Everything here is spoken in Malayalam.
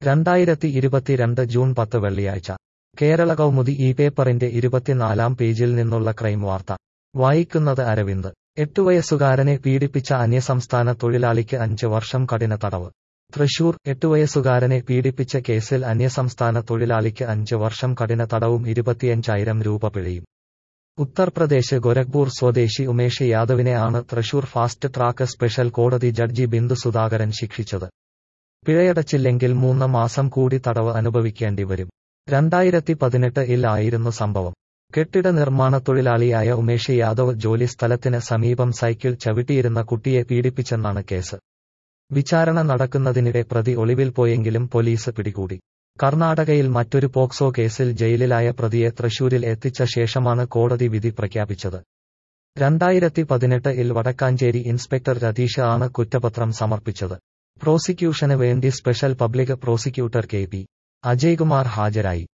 രണ്ടായിരത്തി ഇരുപത്തിരണ്ട് ജൂൺ പത്ത് വെള്ളിയാഴ്ച കേരള കൗമുദി ഈ പേപ്പറിന്റെ ഇരുപത്തിനാലാം പേജിൽ നിന്നുള്ള ക്രൈം വാർത്ത വായിക്കുന്നത് അരവിന്ദ് എട്ടു വയസ്സുകാരനെ പീഡിപ്പിച്ച അന്യസംസ്ഥാന തൊഴിലാളിക്ക് അഞ്ച് വർഷം കഠിന തടവ് തൃശൂർ എട്ടു വയസ്സുകാരനെ പീഡിപ്പിച്ച കേസിൽ അന്യസംസ്ഥാന തൊഴിലാളിക്ക് അഞ്ച് വർഷം കഠിന തടവും ഇരുപത്തിയഞ്ചായിരം രൂപ പിഴയും ഉത്തർപ്രദേശ് ഗോരഖ്പൂർ സ്വദേശി ഉമേഷ് യാദവിനെ ആണ് തൃശൂർ ഫാസ്റ്റ് ട്രാക്ക് സ്പെഷ്യൽ കോടതി ജഡ്ജി ബിന്ദു സുധാകരൻ ശിക്ഷിച്ചത് പിഴയടച്ചില്ലെങ്കിൽ മൂന്ന് മാസം കൂടി തടവ് അനുഭവിക്കേണ്ടി വരും രണ്ടായിരത്തി പതിനെട്ട് ഇൽ ആയിരുന്നു സംഭവം കെട്ടിട നിർമ്മാണ തൊഴിലാളിയായ ഉമേഷ് യാദവ് ജോലി സ്ഥലത്തിന് സമീപം സൈക്കിൾ ചവിട്ടിയിരുന്ന കുട്ടിയെ പീഡിപ്പിച്ചെന്നാണ് കേസ് വിചാരണ നടക്കുന്നതിനിടെ പ്രതി ഒളിവിൽ പോയെങ്കിലും പോലീസ് പിടികൂടി കർണാടകയിൽ മറ്റൊരു പോക്സോ കേസിൽ ജയിലിലായ പ്രതിയെ തൃശൂരിൽ എത്തിച്ച ശേഷമാണ് കോടതി വിധി പ്രഖ്യാപിച്ചത് രണ്ടായിരത്തി പതിനെട്ട് ഇൽ വടക്കാഞ്ചേരി ഇൻസ്പെക്ടർ രതീഷ് ആണ് കുറ്റപത്രം സമർപ്പിച്ചത് പ്രോസിക്യൂഷന് വേണ്ടി special public prosecutor K P Ajaykumar ഹാജരായി